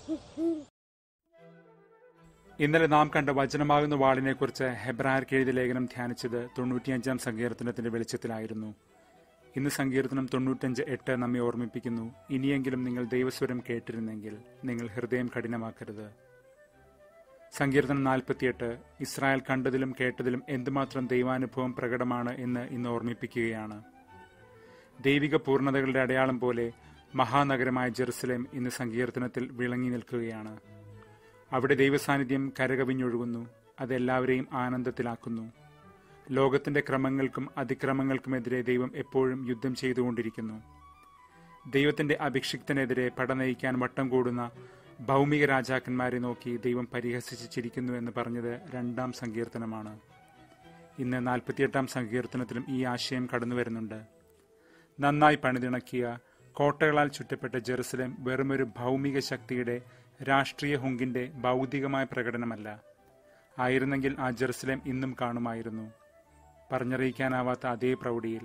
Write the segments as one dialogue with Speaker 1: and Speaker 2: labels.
Speaker 1: ഇന്നലെ നാം കണ്ട വചനമാകുന്ന വാളിനെക്കുറിച്ച് ഹെബ്രായർക്ക് എഴുതിയ ലേഖനം ധ്യാനിച്ചത് തൊണ്ണൂറ്റിയഞ്ചാം സങ്കീർത്തനത്തിന്റെ വെളിച്ചത്തിലായിരുന്നു ഇന്ന് സങ്കീർത്തനം തൊണ്ണൂറ്റഞ്ച് എട്ട് നമ്മെ ഓർമ്മിപ്പിക്കുന്നു ഇനിയെങ്കിലും നിങ്ങൾ ദൈവസ്വരം കേട്ടിരുന്നെങ്കിൽ നിങ്ങൾ ഹൃദയം കഠിനമാക്കരുത് സങ്കീർത്തനം നാൽപ്പത്തിയെട്ട് ഇസ്രായേൽ കണ്ടതിലും കേട്ടതിലും എന്തുമാത്രം ദൈവാനുഭവം പ്രകടമാണ് എന്ന് ഇന്ന് ഓർമ്മിപ്പിക്കുകയാണ് ദൈവിക പൂർണ്ണതകളുടെ അടയാളം പോലെ മഹാനഗരമായ ജെറുസലേം ഇന്ന് സങ്കീർത്തനത്തിൽ വിളങ്ങി നിൽക്കുകയാണ് അവിടെ ദൈവസാന്നിധ്യം കരകവിഞ്ഞൊഴുകുന്നു അതെല്ലാവരെയും ആനന്ദത്തിലാക്കുന്നു ലോകത്തിന്റെ ക്രമങ്ങൾക്കും അതിക്രമങ്ങൾക്കുമെതിരെ ദൈവം എപ്പോഴും യുദ്ധം ചെയ്തുകൊണ്ടിരിക്കുന്നു ദൈവത്തിന്റെ അഭിഷിക്തനെതിരെ പടനയിക്കാൻ വട്ടം കൂടുന്ന ഭൗമിക രാജാക്കന്മാരെ നോക്കി ദൈവം പരിഹസിച്ച് ചിരിക്കുന്നു എന്ന് പറഞ്ഞത് രണ്ടാം സങ്കീർത്തനമാണ് ഇന്ന് നാൽപ്പത്തിയെട്ടാം സങ്കീർത്തനത്തിലും ഈ ആശയം കടന്നു വരുന്നുണ്ട് നന്നായി പണിതിണക്കിയ കോട്ടകളാൽ ചുറ്റപ്പെട്ട ജെറുസലേം വെറുമൊരു ഭൗമിക ശക്തിയുടെ രാഷ്ട്രീയ ഹുങ്കിന്റെ ഭൗതികമായ പ്രകടനമല്ല ആയിരുന്നെങ്കിൽ ആ ജെറുസലേം ഇന്നും കാണുമായിരുന്നു പറഞ്ഞറിയിക്കാനാവാത്ത അതേ പ്രൗഢിയിൽ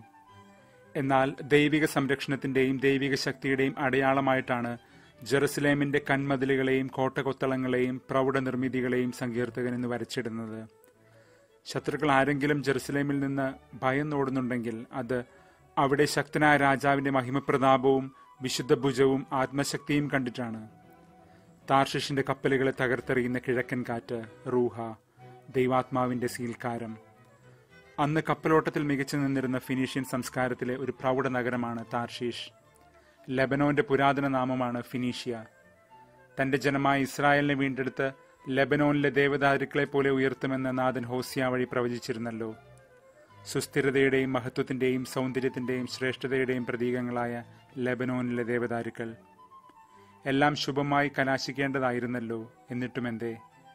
Speaker 1: എന്നാൽ ദൈവിക സംരക്ഷണത്തിന്റെയും ദൈവിക ശക്തിയുടെയും അടയാളമായിട്ടാണ് ജെറുസലേമിന്റെ കൺമതിലുകളെയും കോട്ടകൊത്തളങ്ങളെയും പ്രൗഢ നിർമ്മിതികളെയും സങ്കീർത്തകൻ ഇന്ന് വരച്ചിടുന്നത് ശത്രുക്കൾ ആരെങ്കിലും ജെറുസലേമിൽ നിന്ന് ഭയന്നോടുന്നുണ്ടെങ്കിൽ അത് അവിടെ ശക്തനായ രാജാവിന്റെ മഹിമപ്രതാപവും വിശുദ്ധ ഭുജവും ആത്മശക്തിയും കണ്ടിട്ടാണ് താർഷിഷിന്റെ കപ്പലുകളെ തകർത്തെറിയുന്ന കിഴക്കൻ കാറ്റ് റൂഹ ദൈവാത്മാവിന്റെ സീൽക്കാരം അന്ന് കപ്പലോട്ടത്തിൽ മികച്ചു നിന്നിരുന്ന ഫിനീഷ്യൻ സംസ്കാരത്തിലെ ഒരു പ്രൗഢ നഗരമാണ് താർഷീഷ് ലെബനോന്റെ പുരാതന നാമമാണ് ഫിനീഷ്യ തന്റെ ജനമായ ഇസ്രായേലിനെ വീണ്ടെടുത്ത് ലെബനോനിലെ ദേവദാരുക്കളെ പോലെ ഉയർത്തുമെന്ന് നാഥൻ ഹോസിയ വഴി പ്രവചിച്ചിരുന്നല്ലോ സുസ്ഥിരതയുടെയും മഹത്വത്തിന്റെയും സൗന്ദര്യത്തിന്റെയും ശ്രേഷ്ഠതയുടെയും പ്രതീകങ്ങളായ ലെബനോനിലെ ദേവദാരുക്കൾ എല്ലാം ശുഭമായി കലാശിക്കേണ്ടതായിരുന്നല്ലോ എന്നിട്ടും എന്തേ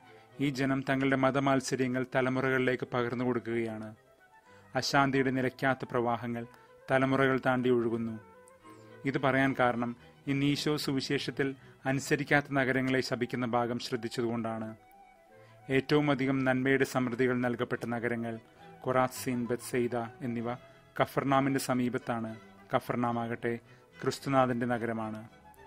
Speaker 1: ഈ ജനം തങ്ങളുടെ മതമാത്സര്യങ്ങൾ തലമുറകളിലേക്ക് പകർന്നു കൊടുക്കുകയാണ് അശാന്തിയുടെ നിലയ്ക്കാത്ത പ്രവാഹങ്ങൾ തലമുറകൾ താണ്ടി ഒഴുകുന്നു ഇത് പറയാൻ കാരണം ഇന്ന് ഈശോ സുവിശേഷത്തിൽ അനുസരിക്കാത്ത നഗരങ്ങളെ ശപിക്കുന്ന ഭാഗം ശ്രദ്ധിച്ചതുകൊണ്ടാണ് ഏറ്റവും അധികം നന്മയുടെ സമൃദ്ധികൾ നൽകപ്പെട്ട നഗരങ്ങൾ കൊറാസീൻ ബത്സെയ്ദ എന്നിവ കഫർനാമിന്റെ സമീപത്താണ് കഫർനാമാകട്ടെ ക്രിസ്തുനാഥന്റെ നഗരമാണ്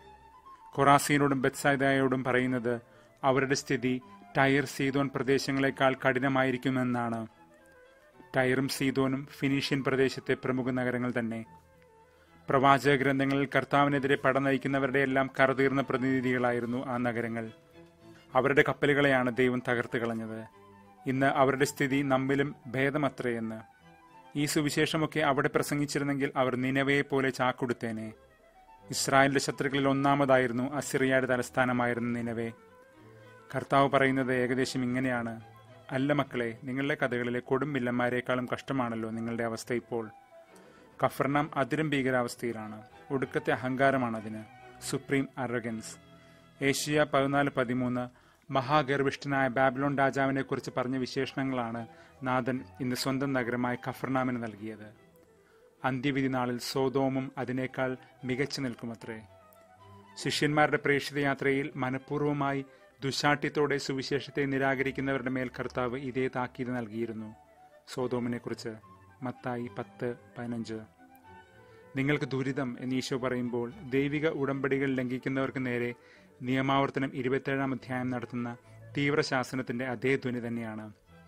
Speaker 1: കൊറാസീനോടും ബത്സൈദയോടും പറയുന്നത് അവരുടെ സ്ഥിതി ടയർ സീതോൻ പ്രദേശങ്ങളെക്കാൾ കഠിനമായിരിക്കുമെന്നാണ് ടയറും സീതോനും ഫിനീഷ്യൻ പ്രദേശത്തെ പ്രമുഖ നഗരങ്ങൾ തന്നെ പ്രവാചക ഗ്രന്ഥങ്ങളിൽ കർത്താവിനെതിരെ പട നയിക്കുന്നവരുടെ എല്ലാം കറതീർന്ന പ്രതിനിധികളായിരുന്നു ആ നഗരങ്ങൾ അവരുടെ കപ്പലുകളെയാണ് ദൈവം തകർത്ത് കളഞ്ഞത് ഇന്ന് അവരുടെ സ്ഥിതി നമ്മിലും ഭേദമത്രയെന്ന് ഈ സുവിശേഷമൊക്കെ അവിടെ പ്രസംഗിച്ചിരുന്നെങ്കിൽ അവർ നിലവയെ പോലെ ചാക്കൊടുത്തേനെ ഇസ്രായേലിന്റെ ശത്രുക്കളിൽ ഒന്നാമതായിരുന്നു അസിറിയയുടെ തലസ്ഥാനമായിരുന്ന നിലവേ കർത്താവ് പറയുന്നത് ഏകദേശം ഇങ്ങനെയാണ് അല്ല മക്കളെ നിങ്ങളുടെ കഥകളിലെ കൊടും വില്ലന്മാരെക്കാളും കഷ്ടമാണല്ലോ നിങ്ങളുടെ അവസ്ഥ ഇപ്പോൾ കഫർനാം അതിരും ഭീകരാവസ്ഥയിലാണ് ഒടുക്കത്തെ അഹങ്കാരമാണ് അതിന് സുപ്രീം അറഗൻസ് ഏഷ്യ പതിനാല് പതിമൂന്ന് മഹാഗർവിഷ്ഠനായ ബാബിലോൺ രാജാവിനെ കുറിച്ച് പറഞ്ഞ വിശേഷണങ്ങളാണ് നാഥൻ ഇന്ന് സ്വന്തം നഗരമായ കഫർനാമിന് നൽകിയത് അന്ത്യവിധി നാളിൽ സോതോമും അതിനേക്കാൾ മികച്ചു നിൽക്കുമത്രേ ശിഷ്യന്മാരുടെ പ്രേക്ഷിത യാത്രയിൽ മനഃപൂർവ്വമായി ദുശാഠ്യത്തോടെ സുവിശേഷത്തെ നിരാകരിക്കുന്നവരുടെ മേൽ കർത്താവ് ഇതേ താക്കീത് നൽകിയിരുന്നു സോതോമിനെ കുറിച്ച് മത്തായി പത്ത് പതിനഞ്ച് നിങ്ങൾക്ക് ദുരിതം എന്ന് ഈശോ പറയുമ്പോൾ ദൈവിക ഉടമ്പടികൾ ലംഘിക്കുന്നവർക്ക് നേരെ നിയമാവർത്തനം ഇരുപത്തേഴാം അധ്യായം നടത്തുന്ന തീവ്രശാസനത്തിന്റെ അതേ ധ്വനി തന്നെയാണ്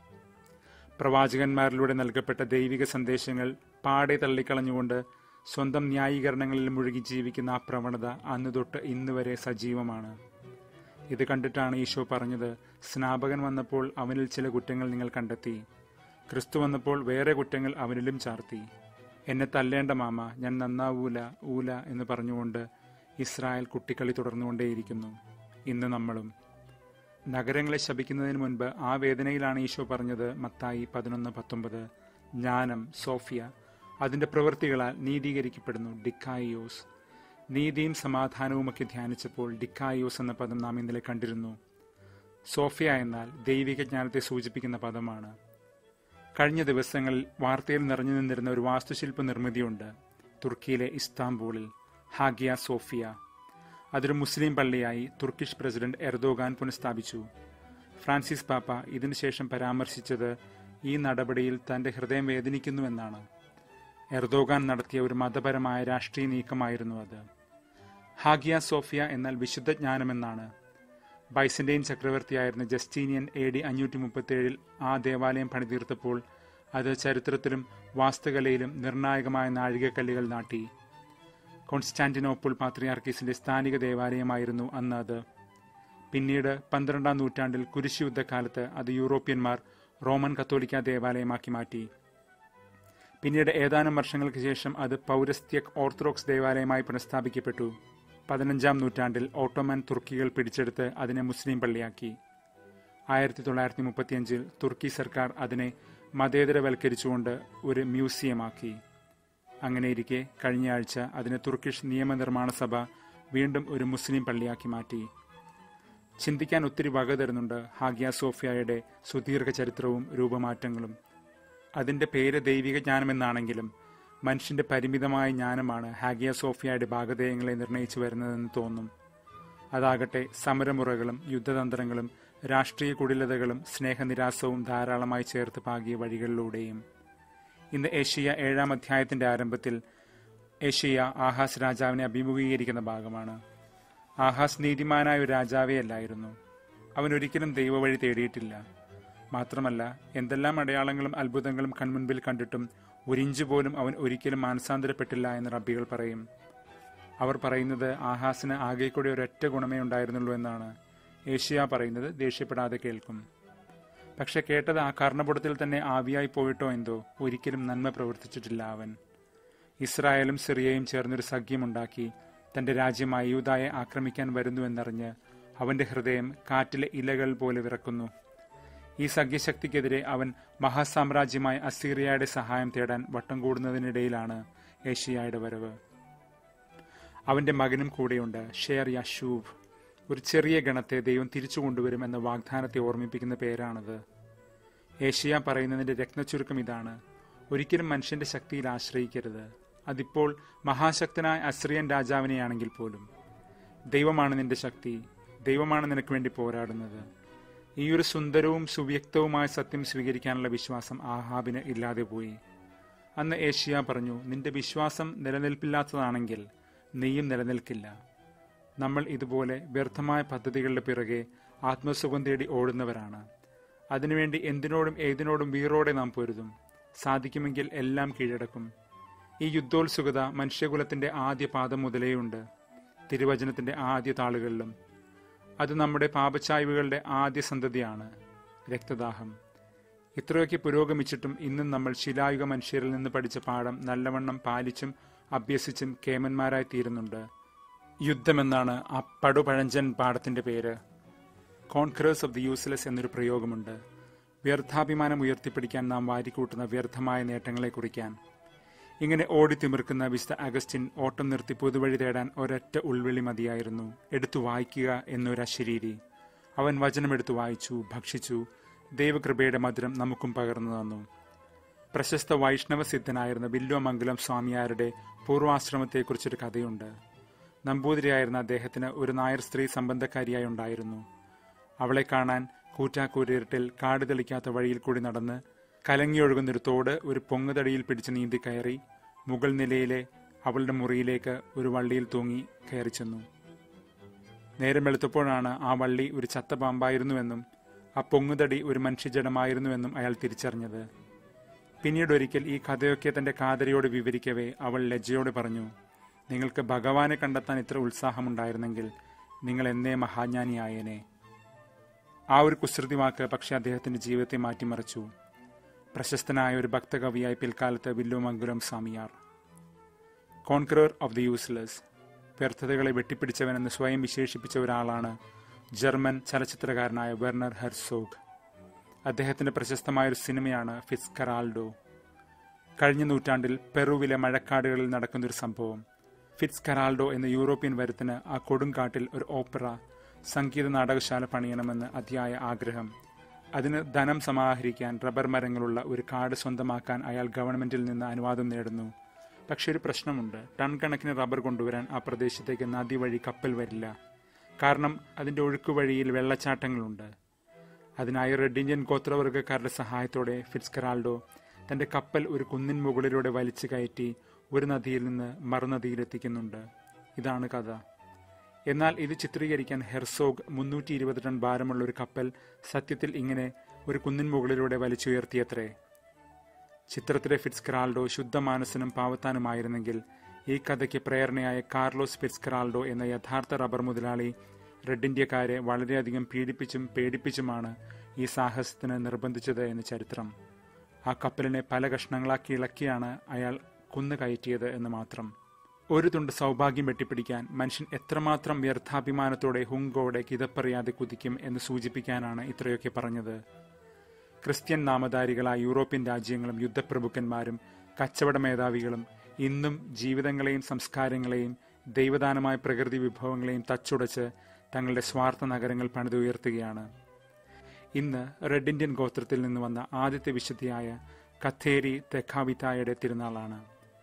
Speaker 1: പ്രവാചകന്മാരിലൂടെ നൽകപ്പെട്ട ദൈവിക സന്ദേശങ്ങൾ പാടെ തള്ളിക്കളഞ്ഞുകൊണ്ട് സ്വന്തം ന്യായീകരണങ്ങളിൽ മുഴുകി ജീവിക്കുന്ന ആ പ്രവണത അന്ന് തൊട്ട് ഇന്ന് വരെ സജീവമാണ് ഇത് കണ്ടിട്ടാണ് ഈശോ പറഞ്ഞത് സ്നാപകൻ വന്നപ്പോൾ അവനിൽ ചില കുറ്റങ്ങൾ നിങ്ങൾ കണ്ടെത്തി ക്രിസ്തു വന്നപ്പോൾ വേറെ കുറ്റങ്ങൾ അവനിലും ചാർത്തി എന്നെ തല്ലേണ്ട മാമ ഞാൻ നന്നാവൂല ഊല എന്ന് പറഞ്ഞുകൊണ്ട് ഇസ്രായേൽ കുട്ടിക്കളി തുടർന്നുകൊണ്ടേയിരിക്കുന്നു ഇന്ന് നമ്മളും നഗരങ്ങളെ ശപിക്കുന്നതിന് മുൻപ് ആ വേദനയിലാണ് ഈശോ പറഞ്ഞത് മത്തായി പതിനൊന്ന് പത്തൊമ്പത് ജ്ഞാനം സോഫിയ അതിന്റെ പ്രവൃത്തികളാൽ നീതീകരിക്കപ്പെടുന്നു ഡിക്കായിയോസ് നീതിയും സമാധാനവുമൊക്കെ ധ്യാനിച്ചപ്പോൾ ഡിക്കായിയോസ് എന്ന പദം നാം ഇന്നലെ കണ്ടിരുന്നു സോഫിയ എന്നാൽ ദൈവിക ജ്ഞാനത്തെ സൂചിപ്പിക്കുന്ന പദമാണ് കഴിഞ്ഞ ദിവസങ്ങളിൽ വാർത്തയിൽ നിറഞ്ഞു നിന്നിരുന്ന ഒരു വാസ്തുശില്പ നിർമ്മിതിയുണ്ട് തുർക്കിയിലെ ഇസ്താംബൂളിൽ ഹാഗിയ സോഫിയ അതൊരു മുസ്ലിം പള്ളിയായി തുർക്കിഷ് പ്രസിഡന്റ് എർദോഗാൻ പുനഃസ്ഥാപിച്ചു ഫ്രാൻസിസ് പാപ്പ ഇതിനുശേഷം പരാമർശിച്ചത് ഈ നടപടിയിൽ തന്റെ ഹൃദയം വേദനിക്കുന്നുവെന്നാണ് എർദോഗാൻ നടത്തിയ ഒരു മതപരമായ രാഷ്ട്രീയ നീക്കമായിരുന്നു അത് ഹാഗിയ സോഫിയ എന്നാൽ വിശുദ്ധ ജ്ഞാനമെന്നാണ് ബൈസന്റെയിൻ ചക്രവർത്തിയായിരുന്ന ജസ്റ്റീനിയൻ എ ഡി അഞ്ഞൂറ്റി മുപ്പത്തിയേഴിൽ ആ ദേവാലയം പണിതീർത്തപ്പോൾ അത് ചരിത്രത്തിലും വാസ്തുകലയിലും നിർണായകമായ നാഴികക്കല്ലുകൾ നാട്ടി കോൺസ്റ്റാന്റിനോപ്പിൾ പാത്രിയാർക്കീസിന്റെ സ്ഥാനിക ദേവാലയമായിരുന്നു അന്ന് അത് പിന്നീട് പന്ത്രണ്ടാം നൂറ്റാണ്ടിൽ കുരിശ് യുദ്ധകാലത്ത് അത് യൂറോപ്യന്മാർ റോമൻ കത്തോലിക്ക ദേവാലയമാക്കി മാറ്റി പിന്നീട് ഏതാനും വർഷങ്ങൾക്ക് ശേഷം അത് പൗരസ്ത്യക് ഓർത്തഡോക്സ് ദേവാലയമായി പുനഃസ്ഥാപിക്കപ്പെട്ടു പതിനഞ്ചാം നൂറ്റാണ്ടിൽ ഓട്ടോമൻ തുർക്കികൾ പിടിച്ചെടുത്ത് അതിനെ മുസ്ലിം പള്ളിയാക്കി ആയിരത്തി തൊള്ളായിരത്തി മുപ്പത്തിയഞ്ചിൽ തുർക്കി സർക്കാർ അതിനെ മതേതരവൽക്കരിച്ചുകൊണ്ട് ഒരു മ്യൂസിയമാക്കി അങ്ങനെയിരിക്കെ കഴിഞ്ഞയാഴ്ച അതിനെ തുർക്കിഷ് നിയമനിർമ്മാണ സഭ വീണ്ടും ഒരു മുസ്ലിം പള്ളിയാക്കി മാറ്റി ചിന്തിക്കാൻ ഒത്തിരി വക തരുന്നുണ്ട് ഹാഗ്യ സോഫിയയുടെ സുദീർഘ ചരിത്രവും രൂപമാറ്റങ്ങളും അതിന്റെ പേര് ദൈവിക ജ്ഞാനമെന്നാണെങ്കിലും മനുഷ്യന്റെ പരിമിതമായ ജ്ഞാനമാണ് ഹാഗിയ സോഫിയയുടെ ഭാഗധേയങ്ങളെ നിർണയിച്ചു വരുന്നതെന്ന് തോന്നും അതാകട്ടെ സമരമുറകളും യുദ്ധതന്ത്രങ്ങളും രാഷ്ട്രീയ കുടിലതകളും സ്നേഹനിരാസവും ധാരാളമായി ചേർത്ത് പാകിയ വഴികളിലൂടെയും ഇന്ന് ഏഷ്യ ഏഴാം അധ്യായത്തിന്റെ ആരംഭത്തിൽ ഏഷ്യ ആഹാസ് രാജാവിനെ അഭിമുഖീകരിക്കുന്ന ഭാഗമാണ് ആഹാസ് നീതിമാനായ ഒരു രാജാവേ അല്ലായിരുന്നു അവൻ ഒരിക്കലും ദൈവവഴി തേടിയിട്ടില്ല മാത്രമല്ല എന്തെല്ലാം അടയാളങ്ങളും അത്ഭുതങ്ങളും കൺമുൻപിൽ കണ്ടിട്ടും ഒരിഞ്ചു പോലും അവൻ ഒരിക്കലും മാനസാന്തരപ്പെട്ടില്ല എന്ന് റബ്ബികൾ പറയും അവർ പറയുന്നത് ആഹാസിന് ആകെ കൂടി ഒരൊറ്റ ഗുണമേ ഉണ്ടായിരുന്നുള്ളൂ എന്നാണ് ഏഷ്യ പറയുന്നത് ദേഷ്യപ്പെടാതെ കേൾക്കും പക്ഷെ കേട്ടത് ആ കർണപുടത്തിൽ തന്നെ ആവിയായി പോയിട്ടോ എന്തോ ഒരിക്കലും നന്മ പ്രവർത്തിച്ചിട്ടില്ല അവൻ ഇസ്രായേലും സിറിയയും ചേർന്നൊരു സഖ്യമുണ്ടാക്കി തന്റെ രാജ്യമായ യൂതായെ ആക്രമിക്കാൻ വരുന്നുവെന്നറിഞ്ഞ് അവന്റെ ഹൃദയം കാറ്റിലെ ഇലകൾ പോലെ വിറക്കുന്നു ഈ സഖ്യശക്തിക്കെതിരെ അവൻ മഹാസാമ്രാജ്യമായ അസീറിയയുടെ സഹായം തേടാൻ വട്ടം കൂടുന്നതിനിടയിലാണ് ഏഷ്യയുടെ വരവ് അവന്റെ മകനും കൂടെയുണ്ട് ഷെയർ യഷൂവ് ഒരു ചെറിയ ഗണത്തെ ദൈവം തിരിച്ചു കൊണ്ടുവരും എന്ന വാഗ്ദാനത്തെ ഓർമ്മിപ്പിക്കുന്ന പേരാണത് ഏഷ്യ പറയുന്നതിന്റെ രത്നച്ചുരുക്കം ഇതാണ് ഒരിക്കലും മനുഷ്യന്റെ ശക്തിയിൽ ആശ്രയിക്കരുത് അതിപ്പോൾ മഹാശക്തനായ അസ്രിയൻ രാജാവിനെയാണെങ്കിൽ പോലും ദൈവമാണ് നിന്റെ ശക്തി ദൈവമാണ് നിനക്ക് വേണ്ടി പോരാടുന്നത് ഈ ഒരു സുന്ദരവും സുവ്യക്തവുമായ സത്യം സ്വീകരിക്കാനുള്ള വിശ്വാസം ആഹാബിന് ഇല്ലാതെ പോയി അന്ന് ഏഷ്യ പറഞ്ഞു നിന്റെ വിശ്വാസം നിലനിൽപ്പില്ലാത്തതാണെങ്കിൽ നീയും നിലനിൽക്കില്ല നമ്മൾ ഇതുപോലെ വ്യർത്ഥമായ പദ്ധതികളുടെ പിറകെ ആത്മസുഖം തേടി ഓടുന്നവരാണ് അതിനുവേണ്ടി എന്തിനോടും ഏതിനോടും വീറോടെ നാം പൊരുതും സാധിക്കുമെങ്കിൽ എല്ലാം കീഴടക്കും ഈ യുദ്ധോത്സുകത മനുഷ്യകുലത്തിന്റെ ആദ്യ പാദം മുതലേയുണ്ട് തിരുവചനത്തിന്റെ ആദ്യ താളുകളിലും അത് നമ്മുടെ പാപച്ചായ്വുകളുടെ ആദ്യ സന്തതിയാണ് രക്തദാഹം ഇത്രയൊക്കെ പുരോഗമിച്ചിട്ടും ഇന്നും നമ്മൾ ശിലായുഗ മനുഷ്യരിൽ നിന്ന് പഠിച്ച പാഠം നല്ലവണ്ണം പാലിച്ചും അഭ്യസിച്ചും കേമന്മാരായി തീരുന്നുണ്ട് യുദ്ധമെന്നാണ് ആ പടുപഴഞ്ചൻ പാഠത്തിന്റെ പേര് കോൺക്രേഴ്സ് ഓഫ് ദി യൂസ്ലെസ് എന്നൊരു പ്രയോഗമുണ്ട് വ്യർത്ഥാഭിമാനം ഉയർത്തിപ്പിടിക്കാൻ നാം വാരിക്കൂട്ടുന്ന വ്യർത്ഥമായ നേട്ടങ്ങളെ കുറിക്കാൻ ഇങ്ങനെ ഓടിത്തിമിർക്കുന്ന വിശുദ്ധ അഗസ്റ്റിൻ ഓട്ടം നിർത്തി പൊതുവഴി തേടാൻ ഒരൊറ്റ ഉൾവിളി മതിയായിരുന്നു എടുത്തു വായിക്കുക എന്നൊരശരീരി അവൻ വചനമെടുത്തു വായിച്ചു ഭക്ഷിച്ചു ദൈവകൃപയുടെ മധുരം നമുക്കും പകർന്നു തന്നു പ്രശസ്ത വൈഷ്ണവ സിദ്ധനായിരുന്ന വില്വമംഗലം സ്വാമിയാരുടെ പൂർവാശ്രമത്തെക്കുറിച്ചൊരു കഥയുണ്ട് നമ്പൂതിരിയായിരുന്ന അദ്ദേഹത്തിന് ഒരു നായർ സ്ത്രീ സംബന്ധക്കാരിയായി ഉണ്ടായിരുന്നു അവളെ കാണാൻ കൂറ്റാക്കൂരിരട്ടിൽ കാട് തെളിക്കാത്ത വഴിയിൽ കൂടി നടന്ന് കലങ്ങിയൊഴുകുന്നൊരു തോട് ഒരു പൊങ്ങുതടിയിൽ പിടിച്ച് നീന്തി കയറി മുകൾ നിലയിലെ അവളുടെ മുറിയിലേക്ക് ഒരു വള്ളിയിൽ തൂങ്ങി കയറി ചെന്നു നേരം വെളുത്തപ്പോഴാണ് ആ വള്ളി ഒരു ചത്ത പാമ്പായിരുന്നുവെന്നും ആ പൊങ്ങുതടി ഒരു മനുഷ്യജടമായിരുന്നുവെന്നും അയാൾ തിരിച്ചറിഞ്ഞത് പിന്നീട് ഒരിക്കൽ ഈ കഥയൊക്കെ തന്റെ കാതരിയോട് വിവരിക്കവേ അവൾ ലജ്ജയോട് പറഞ്ഞു നിങ്ങൾക്ക് ഭഗവാനെ കണ്ടെത്താൻ ഇത്ര ഉത്സാഹമുണ്ടായിരുന്നെങ്കിൽ നിങ്ങൾ എന്നേ മഹാജ്ഞാനിയായേനെ ആ ഒരു കുസൃതി വാക്ക് പക്ഷെ അദ്ദേഹത്തിന്റെ ജീവിതത്തെ മാറ്റിമറിച്ചു പ്രശസ്തനായ ഒരു ഭക്തകവിയായി പിൽക്കാലത്ത് Villumangalam Swamiyar conqueror of the useless വ്യർത്ഥതകളെ വെട്ടിപ്പിടിച്ചവനെന്ന് സ്വയം വിശേഷിപ്പിച്ച ഒരാളാണ് ജർമ്മൻ ചലച്ചിത്രകാരനായ വെർണർ ഹെർസോഗ് അദ്ദേഹത്തിന്റെ പ്രശസ്തമായ ഒരു സിനിമയാണ് ഫിറ്റ്സ് കറാൾഡോ കഴിഞ്ഞ നൂറ്റാണ്ടിൽ പെറുവിലെ മഴക്കാടുകളിൽ നടക്കുന്നൊരു സംഭവം ഫിറ്റ്സ് കറാൾഡോ എന്ന യൂറോപ്യൻ വരുത്തിന് ആ കൊടുങ്കാട്ടിൽ ഒരു ഓപ്പറ സംഗീത നാടകശാല പണിയണമെന്ന് അതിയായ ആഗ്രഹം അതിന് ധനം സമാഹരിക്കാൻ റബ്ബർ മരങ്ങളുള്ള ഒരു കാട് സ്വന്തമാക്കാൻ അയാൾ ഗവൺമെന്റിൽ നിന്ന് അനുവാദം നേടുന്നു പക്ഷെ ഒരു പ്രശ്നമുണ്ട് ടൺ കണക്കിന് റബ്ബർ കൊണ്ടുവരാൻ ആ പ്രദേശത്തേക്ക് നദി വഴി കപ്പൽ വരില്ല കാരണം അതിന്റെ ഒഴുക്ക് വഴിയിൽ വെള്ളച്ചാട്ടങ്ങളുണ്ട് അതിനായി റെഡ് ഇന്ത്യൻ ഗോത്രവർഗക്കാരുടെ സഹായത്തോടെ ഫിറ്റ്സ്കറാൾഡോ തന്റെ കപ്പൽ ഒരു കുന്നിൻ മുകളിലൂടെ വലിച്ചു കയറ്റി ഒരു നദിയിൽ നിന്ന് മറുനദിയിലെത്തിക്കുന്നുണ്ട് ഇതാണ് കഥ എന്നാൽ ഇത് ചിത്രീകരിക്കാൻ ഹെർസോഗ് മുന്നൂറ്റി ഇരുപത് ടൺ ഭാരമുള്ള ഒരു കപ്പൽ സത്യത്തിൽ ഇങ്ങനെ ഒരു കുന്നിൻ മുകളിലൂടെ വലിച്ചുയർത്തിയത്രേ ചിത്രത്തിലെ ഫിറ്റ്സ്ക്രാൾഡോ ശുദ്ധമാനസനും പാവത്താനുമായിരുന്നെങ്കിൽ ഈ കഥയ്ക്ക് പ്രേരണയായ കാർലോസ് ഫിറ്റ്സ്ക്രാൾഡോ എന്ന യഥാർത്ഥ റബ്ബർ മുതലാളി റെഡ് ഇന്ത്യക്കാരെ വളരെയധികം പീഡിപ്പിച്ചും പേടിപ്പിച്ചുമാണ് ഈ സാഹസത്തിന് നിർബന്ധിച്ചത് എന്ന് ചരിത്രം ആ കപ്പലിനെ പല കഷ്ണങ്ങളാക്കി ഇളക്കിയാണ് അയാൾ കുന്നു കയറ്റിയത് എന്ന് മാത്രം ഒരു തുണ്ട് സൗഭാഗ്യം വെട്ടിപ്പിടിക്കാൻ മനുഷ്യൻ എത്രമാത്രം വ്യർത്ഥാഭിമാനത്തോടെ ഹുങ്കോടെ കിതപ്പറിയാതെ കുതിക്കും എന്ന് സൂചിപ്പിക്കാനാണ് ഇത്രയൊക്കെ പറഞ്ഞത് ക്രിസ്ത്യൻ നാമധാരികളായ യൂറോപ്യൻ രാജ്യങ്ങളും യുദ്ധപ്രഭുക്കന്മാരും കച്ചവട മേധാവികളും ഇന്നും ജീവിതങ്ങളെയും സംസ്കാരങ്ങളെയും ദൈവദാനമായ പ്രകൃതി വിഭവങ്ങളെയും തച്ചുടച്ച് തങ്ങളുടെ സ്വാർത്ഥ നഗരങ്ങൾ പണിതുയർത്തുകയാണ് ഇന്ന് റെഡ് ഇന്ത്യൻ ഗോത്രത്തിൽ നിന്ന് വന്ന ആദ്യത്തെ വിശുദ്ധിയായ കഥേരി തെഖാവിതായുടെ തിരുനാളാണ്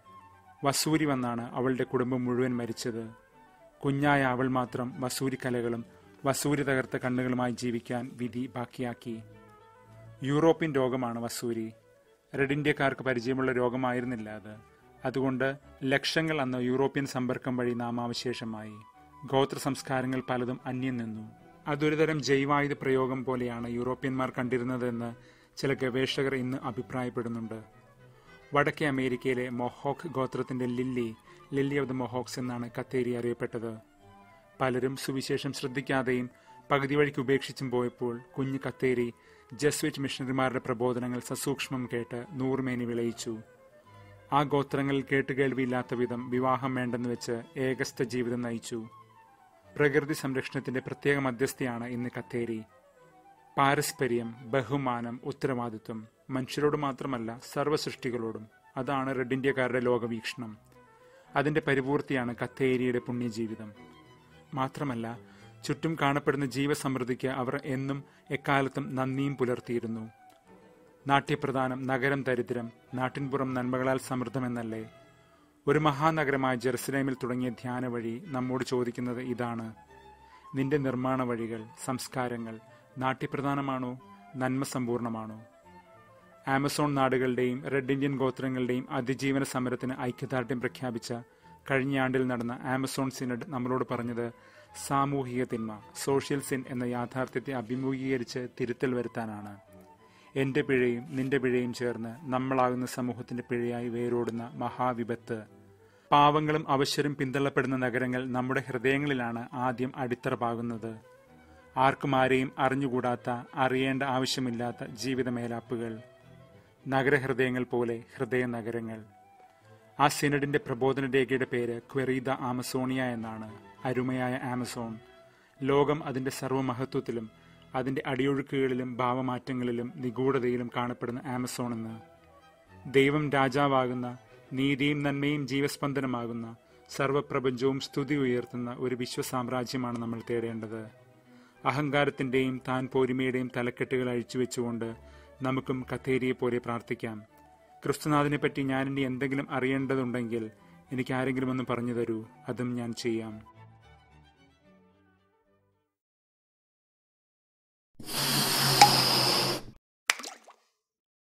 Speaker 1: വസൂരി വന്നാണ് അവളുടെ കുടുംബം മുഴുവൻ മരിച്ചത് കുഞ്ഞായ അവൾ മാത്രം വസൂരി കലകളും വസൂരി തകർത്ത കണ്ണുകളുമായി ജീവിക്കാൻ വിധി ബാക്കിയാക്കി യൂറോപ്യൻ രോഗമാണ് വസൂരി റെഡ് ഇന്ത്യക്കാർക്ക് പരിചയമുള്ള രോഗമായിരുന്നില്ല അത് അതുകൊണ്ട് ലക്ഷങ്ങൾ അന്ന് യൂറോപ്യൻ സമ്പർക്കം വഴി നാമാവശേഷമായി ഗോത്ര സംസ്കാരങ്ങൾ പലതും അന്യം നിന്നു അതൊരുതരം ജൈവായുധ പ്രയോഗം പോലെയാണ് യൂറോപ്യന്മാർ കണ്ടിരുന്നതെന്ന് ചില ഗവേഷകർ ഇന്ന് അഭിപ്രായപ്പെടുന്നുണ്ട് വടക്കേ അമേരിക്കയിലെ മൊഹോക്ക് ഗോത്രത്തിന്റെ lily lily of the Mohawks എന്നാണ് കത്തേരി അറിയപ്പെട്ടത് പലരും സുവിശേഷം ശ്രദ്ധിക്കാതെയും പകുതി വഴിക്ക് ഉപേക്ഷിച്ചും പോയപ്പോൾ കുഞ്ഞു കത്തേരി ജസ്വിറ്റ് മിഷണറിമാരുടെ പ്രബോധനങ്ങൾ സസൂക്ഷ്മം കേട്ട് നൂറുമേനി വിളയിച്ചു ആ ഗോത്രങ്ങളിൽ കേട്ടുകേൾവിയില്ലാത്ത വിധം വിവാഹം വേണ്ടെന്ന് വെച്ച് ഏകസ്ഥ ജീവിതം നയിച്ചു പ്രകൃതി സംരക്ഷണത്തിന്റെ പ്രത്യേക മധ്യസ്ഥയാണ് ഇന്ന് കത്തേരി പാരസ്പര്യം ബഹുമാനം ഉത്തരവാദിത്വം മനുഷ്യരോട് മാത്രമല്ല സർവ്വസൃഷ്ടികളോടും അതാണ് റെഡ് ഇന്ത്യക്കാരുടെ ലോകവീക്ഷണം അതിന്റെ പരിപൂർത്തിയാണ് കത്തേരിയുടെ പുണ്യജീവിതം മാത്രമല്ല ചുറ്റും കാണപ്പെടുന്ന ജീവസമൃദ്ധിക്ക് അവർ എന്നും എക്കാലത്തും നന്ദിയും പുലർത്തിയിരുന്നു നാട്യപ്രധാനം നഗരം ദരിദ്രം നാട്ടിൻപുറം നന്മകളാൽ സമൃദ്ധമെന്നല്ലേ ഒരു മഹാനഗരമായ ജെറുസലേമിൽ തുടങ്ങിയ ധ്യാന വഴി നമ്മോട് ചോദിക്കുന്നത് ഇതാണ് നിന്റെ നിർമ്മാണ വഴികൾ സംസ്കാരങ്ങൾ നാട്യപ്രധാനമാണോ നന്മ സമ്പൂർണമാണോ ആമസോൺ നാടുകളുടെയും റെഡ് ഇന്ത്യൻ ഗോത്രങ്ങളുടെയും അതിജീവന സമരത്തിന് ഐക്യദാർഢ്യം പ്രഖ്യാപിച്ച കഴിഞ്ഞ ആണ്ടിൽ നടന്ന ആമസോൺ സിനഡ് നമ്മളോട് പറഞ്ഞത് സാമൂഹിക തിന്മ സോഷ്യൽ സിൻ എന്ന യാഥാർത്ഥ്യത്തെ അഭിമുഖീകരിച്ച് തിരുത്തൽ വരുത്താനാണ് എന്റെ പിഴയും നിന്റെ പിഴയും ചേർന്ന് നമ്മളാകുന്ന സമൂഹത്തിന്റെ പിഴയായി വേരോടുന്ന മഹാവിപത്ത് പാവങ്ങളും അവശ്യരും പിന്തള്ളപ്പെടുന്ന നഗരങ്ങൾ നമ്മുടെ ഹൃദയങ്ങളിലാണ് ആദ്യം അടിത്തറ പാകുന്നത് ആർക്കും ആരെയും അറിഞ്ഞുകൂടാത്ത അറിയേണ്ട ആവശ്യമില്ലാത്ത ജീവിതമേലാപ്പുകൾ നഗരഹൃദയങ്ങൾ പോലെ ഹൃദയ നഗരങ്ങൾ ആ സിനഡിന്റെ പ്രബോധന രേഖയുടെ പേര് ക്വെറീദ ആമസോണിയ എന്നാണ് അരുമയായ ആമസോൺ ലോകം അതിന്റെ സർവ്വമഹത്വത്തിലും അതിന്റെ അടിയൊഴുക്കുകളിലും ഭാവമാറ്റങ്ങളിലും നിഗൂഢതയിലും കാണപ്പെടുന്ന ആമസോൺ എന്ന് ദൈവം രാജാവാകുന്ന നീതിയും നന്മയും ജീവസ്പന്ദനമാകുന്ന സർവപ്രപഞ്ചവും സ്തുതി ഉയർത്തുന്ന ഒരു വിശ്വസാമ്രാജ്യമാണ് നമ്മൾ തേടേണ്ടത് അഹങ്കാരത്തിന്റെയും താൻ പോരിമയുടെയും തലക്കെട്ടുകൾ അഴിച്ചുവെച്ചുകൊണ്ട് നമുക്കും കത്തേരിയെ പോലെ പ്രാർത്ഥിക്കാം ക്രിസ്തുനാഥനെ പറ്റി ഞാൻ ഇനി എന്തെങ്കിലും അറിയേണ്ടതുണ്ടെങ്കിൽ എനിക്ക് ആരെങ്കിലും ഒന്ന് പറഞ്ഞു തരൂ അതും ഞാൻ ചെയ്യാം